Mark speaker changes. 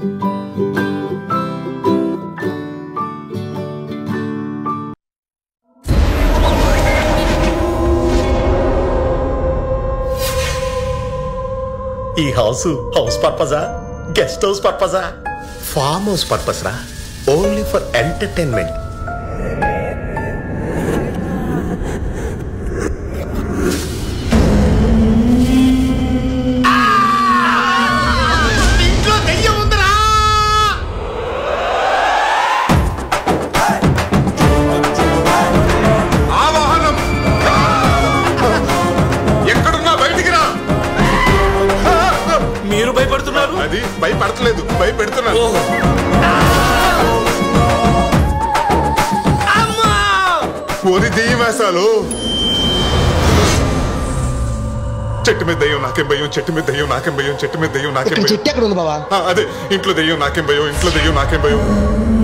Speaker 1: ఈ house house పర్పజా guest house పర్పజా ఫార్మ్ హౌస్ పర్పస్ రా ఓన్లీ ఫర్ ఎంటర్టైన్మెంట్ ఇంట్లో దెయ్యం ఉందిరా
Speaker 2: ఆవాహనం ఎక్కడున్నా బయటికి రా
Speaker 1: మీరు భయపడుతున్నారు
Speaker 2: అది భయపడతలేదు భయపెడుతున్నాను ఓరి దెయ్యం వేసాలు చెట్టు మీద దెయ్యం నాకేం భయం చెట్టు మీద దెయ్యం నాకేం భయం చెట్టు మీద దెయ్యం నాకేం
Speaker 3: ఇక్కడ
Speaker 2: భయం
Speaker 3: చెట్టు ఎక్కడ ఉంది బావా
Speaker 2: ఆ, అదే ఇంట్లో దెయ్యం నాకేం భయం ఇంట్లో దెయ్యం నాకేం భయం